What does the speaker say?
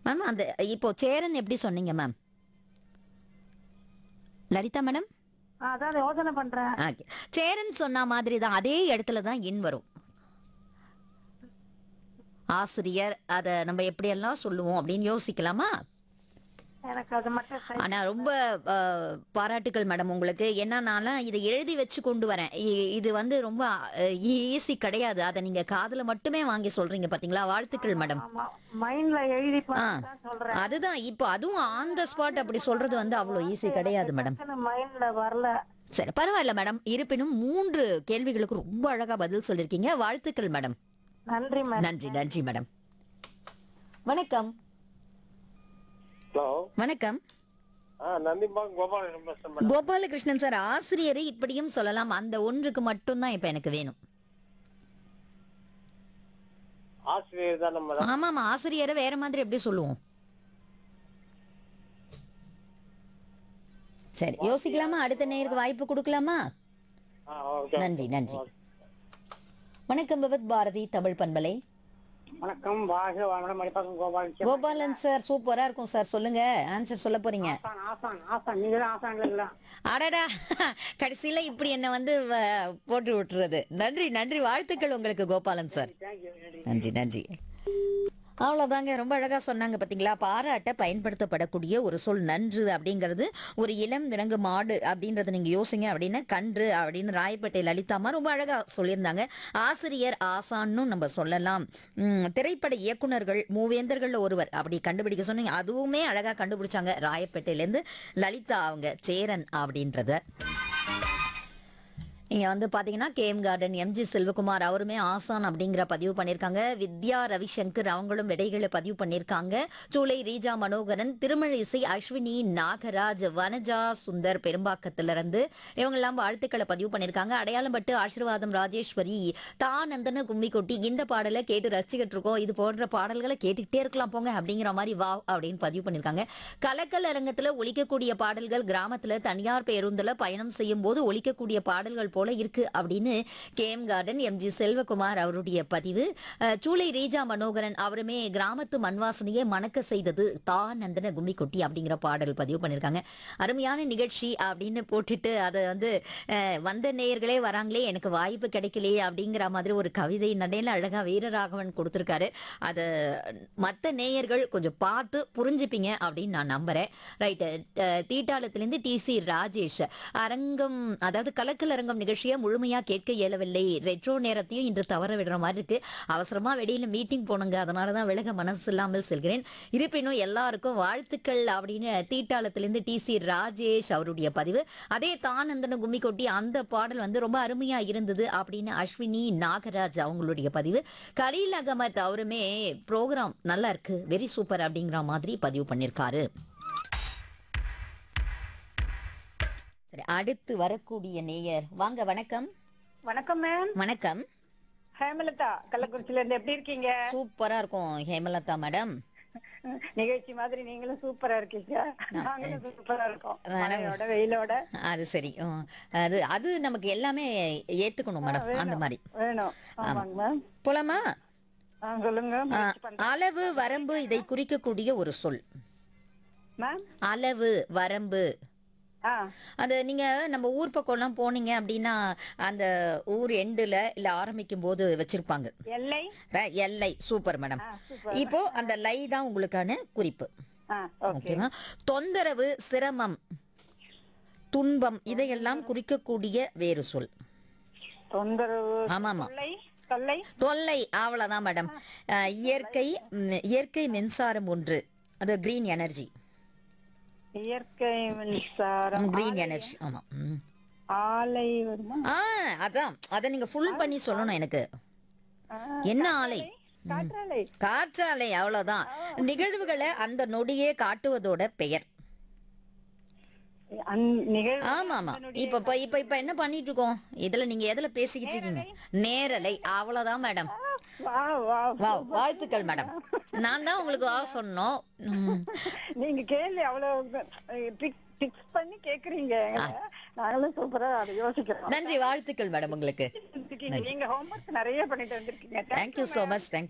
Ma'am அந்த இப்போ சேரன் எப்படி சொன்னீங்க மேம் லலிதா மேடம் ஆ, அதான் யோசனை பண்றேன் ஓகே சேரன் சொன்ன மாதிரி தான் அதே இடத்துல தான் இன் வரும் ஆசிரியர் அதை நம்ம எப்படியெல்லாம் சொல்லுவோம் அப்படின்னு யோசிக்கலாமா எனக்கு அது மட்டும் சரி. ஆனா ரொம்ப அஹ், பாராட்டுகள் மேடம் உங்களுக்கு ஏன்னா நான்லாம் இதை எழுதி வச்சு கொண்டு வரேன் இ- இது வந்து ரொம்ப ஈஸி கிடையாது அதை நீங்க காதுல மட்டுமே வாங்கி சொல்றீங்க பாத்தீங்களா வாழ்த்துக்கள் மேடம் ஆமா மைண்ட்ல எழுதி ஆ தான் சொல்றேன் அதுதான் இப்போ அதுவும் ஆன் த ஸ்பாட் அப்படி சொல்றது வந்து அவ்வளோ ஈஸி கிடையாது மேடம் மைண்ட்ல வரல சரி பரவாயில்ல மேடம் இருப்பினும் மூன்று கேள்விகளுக்கு ரொம்ப அழகா பதில் சொல்லிருக்கீங்க வாழ்த்துக்கள் மேடம் நன்றி மேம் நன்றி நன்றி மேடம் வணக்கம் ஹலோ வணக்கம் ஆ நந்திம்மா கோபாலகிருஷ்ணன் பேசுறேன் மேடம் கோபாலகிருஷ்ணன் சார் ஆசிரியரை இப்படியும் சொல்லலாம் அந்த ஒன்றுக்கு மட்டும்தான் இப்ப எனக்கு வேணும் ஆசிரியர் தானே மேடம் ஆமாமா ஆசிரியரை வேற மாதிரி எப்படி சொல்லுவோம் சரி யோசிக்கலாமா அடுத்த நேருக்கு வாய்ப்பு கொடுக்கலாமா ஆ ஓகே நன்றி நன்றி வணக்கம் பகவத் பாரதி தமிழ் பண்பலை வணக்கம் வாழ்க வளமுடன் மணிப்பாக்கம் கோபாலன் கோபாலன் சார் சூப்பரா இருக்கும் சார் சொல்லுங்க ஆன்சர் சொல்ல போறீங்க ஆசான் ஆசான் ஆசான் நீங்க தான் ஆசான் இல்லைங்களா அடடா கடைசியில இப்படி என்ன வந்து வ- போட்டு விட்டுறது நன்றி நன்றி வாழ்த்துக்கள் உங்களுக்கு கோபாலன் சார் தேங்க்யூ நன்றி நன்றி நன்றி அவ்வளோதாங்க ரொம்ப அழகா சொன்னாங்க பாத்தீங்களா பாராட்ட பயன்படுத்தப்படக்கூடிய ஒரு சொல் நன்று அப்படிங்கிறது ஒரு இளம் விலங்கு மாடு அப்படின்றத நீங்க யோசிங்க அப்படின்னா கன்று அப்படின்னு ராயப்பேட்டை லலிதாமா ரொம்ப அழகா சொல்லியிருந்தாங்க ஆசிரியர் ஆசான்னு நம்ம சொல்லலாம் உம், திரைப்பட இயக்குனர்கள் மூவேந்தர்கள்ல ஒருவர் அப்படி கண்டுபிடிக்க சொன்னீங்க அதுவுமே அழகா கண்டுபிடிச்சாங்க ராயப்பேட்டையிலேருந்து லலிதா அவங்க சேரன் அப்படின்றத இங்க வந்து பாத்தீங்கன்னா கேம் கார்டன் எம்ஜி செல்வகுமார் அவருமே ஆசான் அப்படிங்கிற பதிவு பண்ணியிருக்காங்க வித்யா ரவிசங்கர் அவங்களும் விடைகளை பதிவு பண்ணியிருக்காங்க சூளை ரீஜா மனோகரன் திருமழிசை அஸ்வினி நாகராஜ் வனஜா சுந்தர் பெரும்பாக்கத்துல இருந்து இவங்கெல்லாம் வாழ்த்துக்களை பதிவு பண்ணியிருக்காங்க அடையாளம் பட்டு ஆசீர்வாதம் ராஜேஸ்வரி தானந்தன கும்மி கொட்டி இந்த பாடலை கேட்டு ரசிச்சுக்கிட்டு இருக்கோம் இது போன்ற பாடல்களை கேட்டுக்கிட்டே இருக்கலாம் போங்க அப்படிங்கிற மாதிரி வா அப்படின்னு பதிவு பண்ணியிருக்காங்க கலக்கல் அரங்கத்துல ஒலிக்கக்கூடிய பாடல்கள் கிராமத்துல தனியார் பேருந்துல பயணம் செய்யும் போது ஒலிக்கக்கூடிய பாடல்கள் போல இருக்கு அப்படின்னு கேம் கார்டன் எம்ஜி செல்வகுமார் அவருடைய பதிவு அஹ், சூளை ரீஜா மனோகரன் அவருமே கிராமத்து மண்வாசனையே மணக்க செய்தது தான் நந்தன கும்மி கொட்டி அப்படிங்கிற பாடல் பதிவு பண்ணியிருக்காங்க அருமையான நிகழ்ச்சி அப்படின்னு போட்டுட்டு அதை வந்து அஹ், வந்த நேயர்களே வராங்களே எனக்கு வாய்ப்பு கிடைக்கலையே அப்படிங்கிற மாதிரி ஒரு கவிதை நடையில அழகா வீரராகவன் கொடுத்திருக்காரு அதை மற்ற நேயர்கள் கொஞ்சம் பார்த்து புரிஞ்சுப்பீங்க அப்படின்னு நான் நம்புறேன் ரைட்டு தீட்டாளத்திலிருந்து டி சி ராஜேஷ் அரங்கம் அதாவது கலக்கல் அரங்கம் நிகழ்ச்சியை முழுமையா கேட்க இயலவில்லை ரெட்ரோ நேரத்தையும் இன்று தவற விடுற மாதிரி இருக்கு அவசரமா வெளியில மீட்டிங் போனுங்க அதனாலதான் விலக மனசு இல்லாமல் செல்கிறேன் இருப்பினும் எல்லாருக்கும் வாழ்த்துக்கள் அப்படின்னு தீட்டாளத்திலிருந்து டி சி ராஜேஷ் அவருடைய பதிவு அதே தானந்தன கும்மி கொட்டி அந்த பாடல் வந்து ரொம்ப அருமையா இருந்தது அப்படின்னு அஸ்வினி நாகராஜ் அவங்களுடைய பதிவு கலீல் அகமத் அவருமே ப்ரோக்ராம் நல்லா இருக்கு வெரி சூப்பர் அப்படிங்கிற மாதிரி பதிவு பண்ணியிருக்காரு சரி அடுத்து வரக்கூடிய நேயர் வாங்க வணக்கம் வணக்கம் மேம் வணக்கம் ஹேமலதா கள்ளக்குறிச்சில இருந்து எப்படி இருக்கீங்க சூப்பரா இருக்கும் ஹேமலதா மேடம் நிகழ்ச்சி மாதிரி நீங்களும் சூப்பரா இருக்கீங்க நாங்களும் சூப்பரா இருக்கோம் வேணாம். மழையோட வெயிலோட அது சரி உம், அது அது நமக்கு எல்லாமே ஏத்துக்கணும் மேடம் அந்த மாதிரி வேணும் ஆமாங்க மேம் போலாமா ஆ, சொல்லுங்க ஆ, முயற்சி பண்றேன். அளவு வரம்பு இதை குறிக்கக்கூடிய ஒரு சொல் மேம் அளவு வரம்பு ஆ அது நீங்க நம்ம ஊர் பக்கம்லாம் போனீங்க அப்படின்னா அந்த ஊர் எண்டுல இல்ல ஆரம்பிக்கும் போது வச்சிருப்பாங்க எல்லை ர- எல்லை சூப்பர் மேடம் ஆ, சூப்பர். இப்போ அந்த லை தான் உங்களுக்கான குறிப்பு ஆ ஓகே ஓகேவா தொந்தரவு சிரமம் துன்பம் இதையெல்லாம் குறிக்கக்கூடிய வேறு சொல் தொந்தரவு ஆமாமா தொல்லை தொல்லை தொல்லை அவ்வளவுதான் மேடம் அஹ், இயற்கை ம், இயற்கை மின்சாரம் ஒன்று அது கிரீன் எனர்ஜி இயற்கை மின்சாரம் கிரீன் எனர்ஜி ஆமா ம். ஆலை வருமா ஆ அதான் அத நீங்க ஃபுல் பண்ணி சொல்லணும் எனக்கு ஆ, என்ன ஆலை காற்றாலை காற்றாலை அவ்வளவுதான் நிகழ்வுகளை அந்த நொடியே காட்டுவதோட பெயர் அந்த நிகழ்வு ஆமா ஆமா இப்ப இப்ப இப்ப இப்ப என்ன பண்ணிட்டு இருக்கோம் இதுல நீங்க எதுல பேசிக்கிட்டு இருக்கீங்க நேரலை அவ்வளவுதான் மேடம் வா வா வா வாழ்த்துக்கள் மேடம் நான் தான் உங்களுக்கு வா சொன்னோம் ம். நீங்க கேள்வி அவ்வளவு பிக்ஸ் பண்ணி கேக்குறீங்க நாங்களும் சூப்பரா அதை யோசிக்கிறோம் நன்றி வாழ்த்துக்கள் மேடம் உங்களுக்கு நீங்க ஹோம்ஒர்க் நிறைய பண்ணிட்டு வந்திருக்கீங்க தேங்க்யூ so மச் தேங்க்யூ